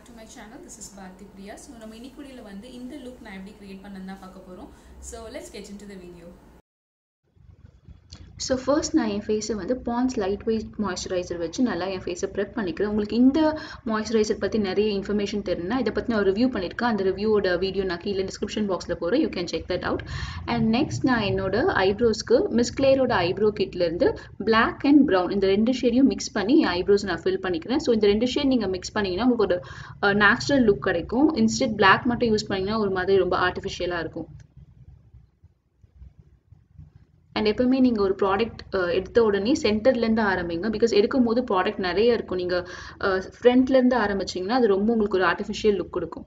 back to my channel this is Bharathi Priya so நம்ம இனிக்குடியில் வந்து இந்த லுக் நான் எப்படி கிரியேட் பண்ணேன்னு தான் பார்க்க போகிறோம் so let's get into the video so first நான் என் ஃபேஸை வந்து பான்ஸ் லைட் வெயிட் மாய்ஸ்சரைசர் வச்சு நல்லா என் ஃபேஸை ப்ரெப் பண்ணிக்கிறேன் உங்களுக்கு இந்த மாய்ஸ்சரைசர் பற்றி நிறைய இன்ஃபர்மேஷன் தெரியும்னா இதை பற்றி நான் ரிவ்யூ பண்ணியிருக்கேன் அந்த ரிவ்யூவோட வீடியோ நான் கீழே டிஸ்கிரிப்ஷன் பாக்ஸில் போகிறேன் you can check that out and next நான் என்னோட ஐப்ரோஸ்க்கு மிஸ் கிளேரோட ஐப்ரோ கிட்லேருந்து பிளாக் அண்ட் ப்ரௌன் இந்த ரெண்டு ஷேடையும் மிக்ஸ் பண்ணி என் ஐப்ரோஸ் நான் ஃபில் பண்ணிக்கிறேன் ஸோ இந்த ரெண்டு ஷேட் நீங்கள் மிக்ஸ் பண்ணிங்கன்னா உங்களுக்கு ஒரு நேச்சுரல் லுக் கிடைக்கும் இன்ஸ்டெட் பிளாக் மட்டும் யூஸ் பண்ணிங்கன்னா ஒரு மாதிரி ரொம்ப ஆர்டிஃபிஷியலாக இருக்கும் அண்ட் எப்பவுமே நீங்கள் ஒரு ப்ராடக்ட் எடுத்த உடனே சென்டர்லேருந்து ஆரம்பிங்க பிகாஸ் எடுக்கும் போது ப்ராடக்ட் நிறைய இருக்கும் நீங்கள் ஃப்ரண்ட்லேருந்து ஆரம்பிச்சிங்கன்னா அது ரொம்ப உங்களுக்கு ஒரு ஆர்டிஃபிஷியல் லுக் கொடுக்கும்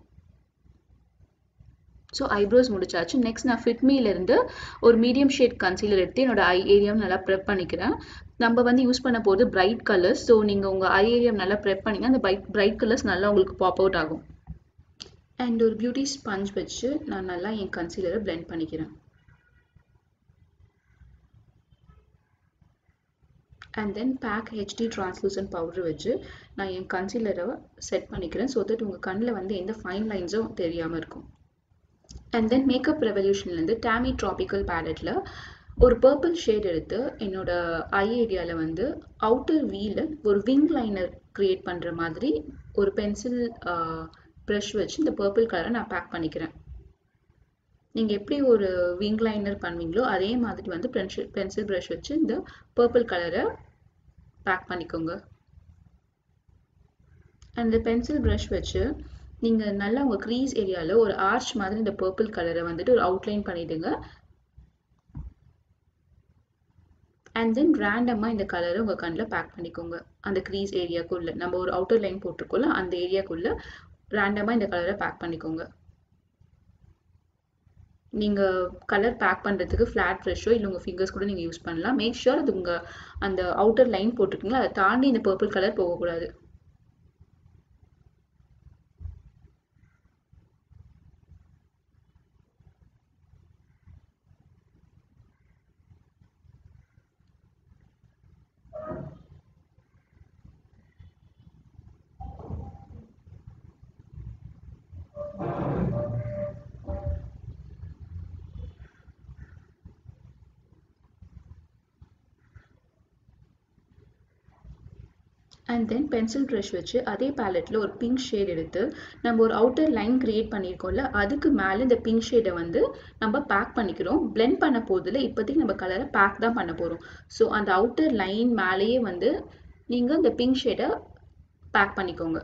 ஸோ ஐப்ரோஸ் முடிச்சாச்சு நெக்ஸ்ட் நான் ஃபிட்மிலேருந்து ஒரு மீடியம் ஷேட் கன்சீலர் எடுத்து என்னோட ஐ ஏரியாவும் நல்லா ப்ரெப் பண்ணிக்கிறேன் நம்ம வந்து யூஸ் பண்ண போகிறது பிரைட் கலர்ஸ் ஸோ நீங்கள் உங்கள் ஐ ஏரியா நல்லா ப்ரெப் பண்ணிங்க அந்த பிரைட் பிரைட் கலர்ஸ் நல்லா உங்களுக்கு பாப் அவுட் ஆகும் அண்ட் ஒரு பியூட்டி ஸ்பஞ்ச் வச்சு நான் நல்லா என் கன்சீலரை பிளெண்ட் பண்ணிக்கிறேன் and then bake HD translucent powder வச்சு நான் என் கன்சீலரை செட் பண்ணிக்கிறேன் ஸோ தட் உங்கள் கண்ணில் வந்து எந்த ஃபைன் லைன்ஸும் தெரியாமல் இருக்கும் அண்ட் தென் மேக்கப் ரெவல்யூஷன்லேருந்து டேமி ட்ராபிக்கல் பேலட்டில் ஒரு பர்பிள் ஷேட் எடுத்து என்னோட ஐ ஏரியாவில் வந்து அவுட்டர் வீல ஒரு விங் லைனர் க்ரியேட் பண்ணுற மாதிரி ஒரு பென்சில் ப்ரஷ் வச்சு இந்த பர்பிள் கலரை நான் பேக் பண்ணிக்கிறேன் நீங்கள் எப்படி ஒரு விங் லைனர் பண்ணுவீங்களோ அதே மாதிரி வந்து பென்சில் பென்சில் ப்ரஷ் வச்சு இந்த பர்பிள் கலரை பேக் பண்ணிக்கோங்க அந்த பென்சில் ப்ரஷ் வச்சு நீங்கள் நல்லா உங்கள் க்ரீஸ் ஏரியாவில் ஒரு ஆர்ச் மாதிரி இந்த பர்பிள் கலரை வந்துட்டு ஒரு அவுட்லைன் பண்ணிவிடுங்க அண்ட் தென் ரேண்டமாக இந்த கலரை உங்கள் கண்ணில் பேக் பண்ணிக்கோங்க அந்த க்ரீஸ் ஏரியாக்குள்ளே நம்ம ஒரு அவுட்டர் லைன் போட்டிருக்கோம்ல அந்த ஏரியாக்குள்ளே ரேண்டமாக இந்த கலரை பேக் பண்ணிக்கோங்க நீங்கள் கலர் பேக் பண்ணுறதுக்கு ஃப்ளாட் ப்ரெஷ்ஷோ இல்லை உங்கள் ஃபிங்கர்ஸ் கூட நீங்கள் யூஸ் பண்ணலாம் மேக் ஷுர் அது உங்கள் அந்த அவுட்டர் லைன் போட்டிருக்கீங்களா அதை தாண்டி இந்த பர்பிள் கலர் போகக்கூடாது அண்ட் தென் பென்சில் ப்ரஷ் வச்சு அதே பேலட்டில் ஒரு பிங்க் ஷேட் எடுத்து நம்ம ஒரு அவுட்டர் லைன் க்ரியேட் பண்ணியிருக்கோம்ல அதுக்கு மேலே இந்த பிங்க் ஷேடை வந்து நம்ம பேக் பண்ணிக்கிறோம் பிளெண்ட் பண்ண போதில் இப்போதைக்கு நம்ம கலரை பேக் தான் பண்ண போகிறோம் ஸோ அந்த அவுட்டர் லைன் மேலேயே வந்து நீங்கள் இந்த பிங்க் ஷேடை பேக் பண்ணிக்கோங்க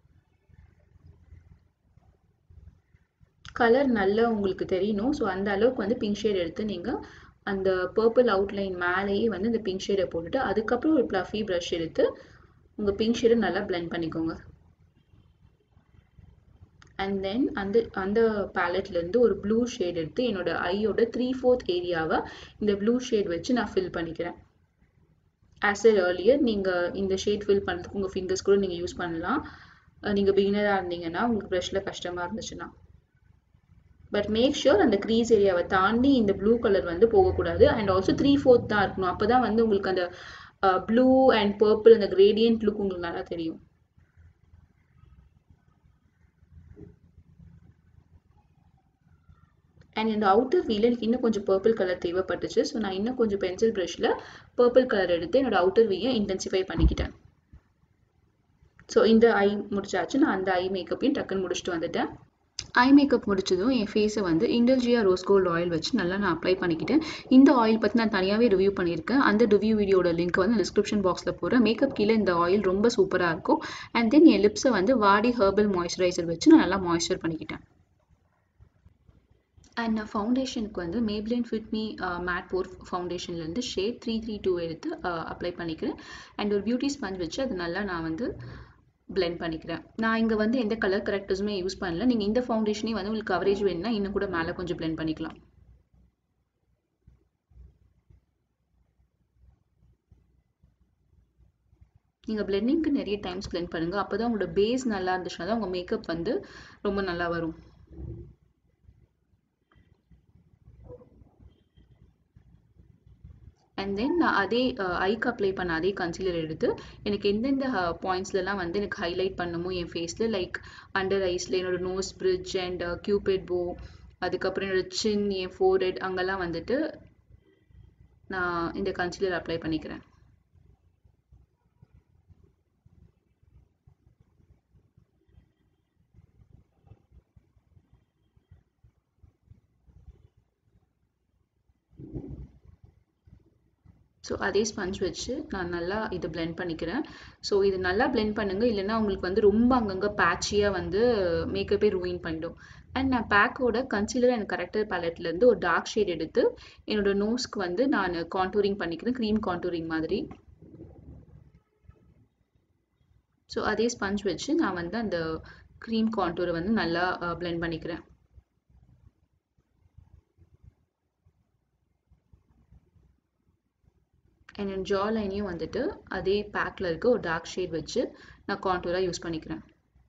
கலர் நல்லா உங்களுக்கு தெரியணும் ஸோ அந்த அளவுக்கு வந்து பிங்க் ஷேட் எடுத்து நீங்கள் அந்த பர்பிள் அவுட்லைன் மேலேயே வந்து இந்த பிங்க் ஷேடை போட்டுட்டு அதுக்கப்புறம் ஒரு ப்ளஃபி ப்ரஷ் எடுத்து உங்கள் பிங்க் ஷேடை நல்லா பிளெண்ட் பண்ணிக்கோங்க அண்ட் தென் அந்த அந்த பேலட்லேருந்து ஒரு ப்ளூ ஷேட் எடுத்து என்னோட ஐயோட த்ரீ ஃபோர்த் ஏரியாவை இந்த ப்ளூ ஷேட் வச்சு நான் ஃபில் பண்ணிக்கிறேன் ஆஸ் எ ஏர்லியர் நீங்கள் இந்த ஷேட் ஃபில் பண்ணுறதுக்கு உங்கள் ஃபிங்கர்ஸ் கூட நீங்கள் யூஸ் பண்ணலாம் நீங்கள் பிகினராக இருந்தீங்கன்னா உங்களுக்கு ப்ரஷில் கஷ்டமாக இருந்துச்சுன்னா பட் மேக் ஷுர் அந்த க்ரீஸ் ஏரியாவை தாண்டி இந்த ப்ளூ கலர் வந்து போகக்கூடாது அண்ட் ஆல்சோ த்ரீ ஃபோர்த் தான் இருக்கணும் அப்போ தான் வந்து உங்களுக்கு அந்த ப்ளூ அண்ட் பர்பிள் அந்த கிரேடியன்ட் லுக் உங்களுக்கு நல்லா தெரியும் அண்ட் இந்த அவுட்டர் வீல எனக்கு இன்னும் கொஞ்சம் பர்பிள் கலர் தேவைப்பட்டுச்சு ஸோ நான் இன்னும் கொஞ்சம் பென்சில் ப்ரஷில் பர்பிள் கலர் எடுத்து என்னோட அவுட்டர் வீயை இன்டென்சிஃபை பண்ணிக்கிட்டேன் ஸோ இந்த ஐ முடிச்சாச்சு நான் அந்த ஐ மேக்கப்பையும் டக்குன்னு முடிச்சுட்டு வந்துட்டேன் ஐ மேக்கப் முடிச்சதும் என் ஃபேஸை வந்து இண்டல்ஜியா ரோஸ் கோல்ட் ஆயில் வச்சு நல்லா நான் அப்ளை பண்ணிக்கிட்டேன் இந்த ஆயில் பற்றி நான் தனியாகவே ரிவ்யூ பண்ணியிருக்கேன் அந்த ரிவ்யூ வீடியோட லிங்க் வந்து டிஸ்கிரிப்ஷன் பாக்ஸில் போகிறேன் மேக்கப் கீழே இந்த ஆயில் ரொம்ப சூப்பராக இருக்கும் அண்ட் தென் என் லிப்ஸை வந்து வாடி ஹெர்பல் மாய்ஸ்சரைசர் வச்சு நான் நல்லா மாய்ஸ்சர் பண்ணிக்கிட்டேன் அண்ட் நான் ஃபவுண்டேஷனுக்கு வந்து Maybelline fit me matte pore ஃபவுண்டேஷன்லேருந்து ஷேட் த்ரீ த்ரீ டூ எடுத்து அப்ளை பண்ணிக்கிறேன் அண்ட் ஒரு பியூட்டி ஸ்பஞ்ச் வச்சு அது நல்லா நான் வந்து பிளெண்ட் பண்ணிக்கிறேன் நான் இங்கே வந்து எந்த கலர் கரெக்டர்ஸுமே யூஸ் பண்ணல நீங்கள் இந்த ஃபவுண்டேஷனே வந்து உங்களுக்கு கவரேஜ் வேணும்னா இன்னும் கூட மேலே கொஞ்சம் பிளெண்ட் பண்ணிக்கலாம் நீங்கள் பிளெண்டிங்க்கு நிறைய டைம்ஸ் பிளெண்ட் பண்ணுங்கள் அப்போ தான் உங்களோட பேஸ் நல்லா இருந்துச்சுன்னா தான் உங்கள் மேக்கப் வந்து ரொம்ப நல்லா வரும் அண்ட் தென் நான் அதே ஐக்கு அப்ளை பண்ண அதே கன்சீலர் எடுத்து எனக்கு எந்தெந்த பாயிண்ட்ஸ்லலாம் வந்து எனக்கு ஹைலைட் பண்ணணுமோ என் ஃபேஸில் லைக் அண்டர் ஐஸில் என்னோட நோஸ் பிரிட்ஜ் அண்ட் கியூபிட் போ அதுக்கப்புறம் என்னோட சின் என் ஃபோர்ஹெட் அங்கெல்லாம் வந்துட்டு நான் இந்த கன்சீலர் அப்ளை பண்ணிக்கிறேன் ஸோ அதே ஸ்பஞ்ச் வச்சு நான் நல்லா இதை பிளெண்ட் பண்ணிக்கிறேன் ஸோ இது நல்லா பிளெண்ட் பண்ணுங்க இல்லைன்னா உங்களுக்கு வந்து ரொம்ப அங்கங்கே பேட்சியாக வந்து மேக்கப்பே ரூயின் பண்ணிடும் அண்ட் நான் பேக்கோட கன்சீலர் அண்ட் கரெக்டர் பேலட்லேருந்து ஒரு டார்க் ஷேட் எடுத்து என்னோட நோஸ்க்கு வந்து நான் கான்டூரிங் பண்ணிக்கிறேன் க்ரீம் கான்டூரிங் மாதிரி ஸோ அதே ஸ்பஞ்ச் வச்சு நான் வந்து அந்த க்ரீம் கான்டூரை வந்து நல்லா பிளெண்ட் பண்ணிக்கிறேன் அண்ட் என் ஜா லைனையும் வந்துட்டு அதே பேக்கில் இருக்க ஒரு டார்க் ஷேட் வச்சு நான் கான்டூராக யூஸ் பண்ணிக்கிறேன்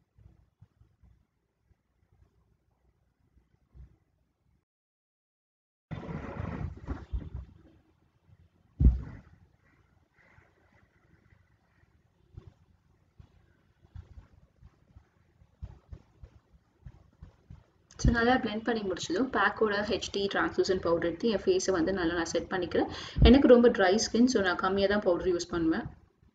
ஸோ நல்லா பிளெண்ட் பண்ணி முடிச்சதும் பேக்கோட ஹெச்டி ட்ரான்ஸ்லூசன் பவுடர் எடுத்து என் ஃபேஸை வந்து நல்லா நான் செட் பண்ணிக்கிறேன் எனக்கு ரொம்ப ட்ரை ஸ்கின் ஸோ நான் கம்மியாக தான் பவுடர் யூஸ் பண்ணுவேன்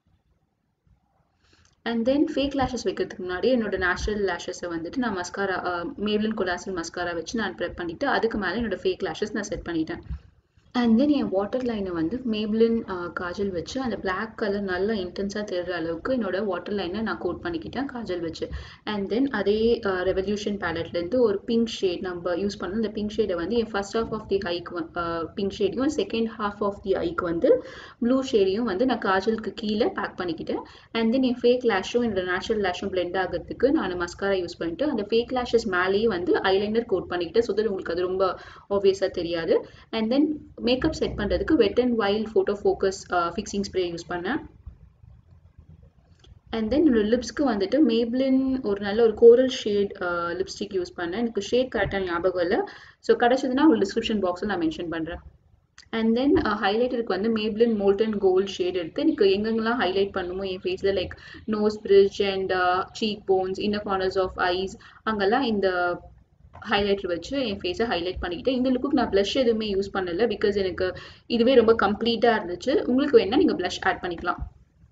அண்ட் தென் ஃபேக் லேஷஸ் வைக்கிறதுக்கு முன்னாடி என்னோட நேச்சுரல் லேஷஸை வந்துட்டு நான் மஸ்காரா மேப்லின் கொலாசல் மஸ்காரா வச்சு நான் ப்ரெப் பண்ணிவிட்டு அதுக்கு மேலே என்னோட ஃபேக் லேஷஸ் நான் செட் பண்ணிட்டேன் அண்ட் தென் என் வாட்டர் லைனை வந்து மேப்லின் காஜல் வச்சு அந்த பிளாக் கலர் நல்லா இன்டென்ஸாக தெரிகிற அளவுக்கு என்னோட வாட்டர் லைனை நான் கோட் பண்ணிக்கிட்டேன் காஜல் வச்சு அண்ட் தென் அதே ரெவல்யூஷன் பேலட்லேருந்து ஒரு பிங்க் ஷேட் நம்ம யூஸ் பண்ணோம் அந்த பிங்க் ஷேடை வந்து என் first half of the eye pink ஷேடையும் செகண்ட் ஹாஃப் ஆஃப் தி ஐக்கு வந்து ப்ளூ ஷேடையும் வந்து நான் காஜலுக்கு கீழே பேக் பண்ணிக்கிட்டேன் அண்ட் தென் என் ஃபேக் லேஷும் என்னோட நேச்சுரல் லேஷும் பிளெண்ட் ஆகிறதுக்கு நான் மஸ்காரா யூஸ் பண்ணிட்டு அந்த ஃபேக் லேஷஸ் மேலேயே வந்து ஐலைனர் கோட் பண்ணிக்கிட்டேன் ஸோ தட் உங்களுக்கு அது ரொம்ப ஆப்வியஸாக தெரியாது அண்ட் தென் மேக்கப் செட் பண்ணுறதுக்கு wet and wild photo focus fixing spray use பண்ணேன் அண்ட் தென் என்னோட லிப்ஸ்க்கு வந்துட்டு மேப்ளின் ஒரு நல்ல ஒரு கோரல் ஷேட் லிப்ஸ்டிக் யூஸ் பண்ணேன் எனக்கு ஷேட் கரெக்டாக ஞாபகம் இல்லை ஸோ கிடச்சதுன்னா உங்களுக்கு டிஸ்கிரிப்ஷன் பாக்ஸில் நான் மென்ஷன் பண்ணுறேன் அண்ட் தென் ஹைலைட்டருக்கு வந்து மேப்ளின் மோல்டன் கோல்ட் ஷேட் எடுத்து எனக்கு எங்கெங்கெல்லாம் ஹைலைட் பண்ணுமோ என் ஃபேஸில் like nose bridge and cheek bones inner corners of eyes அங்கெல்லாம் இந்த ஹைலைட்டர் வச்சு என் ஃபேஸை ஹைலைட் பண்ணிக்கிட்டேன் இந்த லுக்குக்கு நான் ப்ளஷ் எதுவுமே யூஸ் பண்ணல பிகாஸ் எனக்கு இதுவே ரொம்ப கம்ப்ளீட்டாக இருந்துச்சு உங்களுக்கு வேணால் நீங்கள் ப்ளஷ் ஆட் பண்ணிக்கலாம்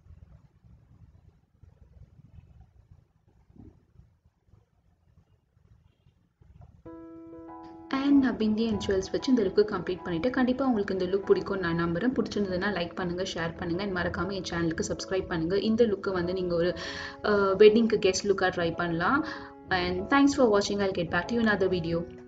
அண்ட் நான் பிந்தி அண்ட் ஜுவல்ஸ் வச்சு இந்த லுக்கு கம்ப்ளீட் பண்ணிவிட்டு கண்டிப்பாக உங்களுக்கு இந்த லுக் பிடிக்கும் நான் நம்புறேன் பிடிச்சிருந்ததுன்னா லைக் பண்ணுங்கள் ஷேர் பண்ணுங்கள் அண்ட் மறக்காமல் என் சேனலுக்கு சப்ஸ்கிரைப் பண்ணுங்கள் இந்த லுக்கை வந்து நீங்கள் ஒரு வெட்டிங்க்கு கெஸ்ட் லுக்காக ட்ரை பண்ணலாம் and thanks for watching i'll get back to you in another video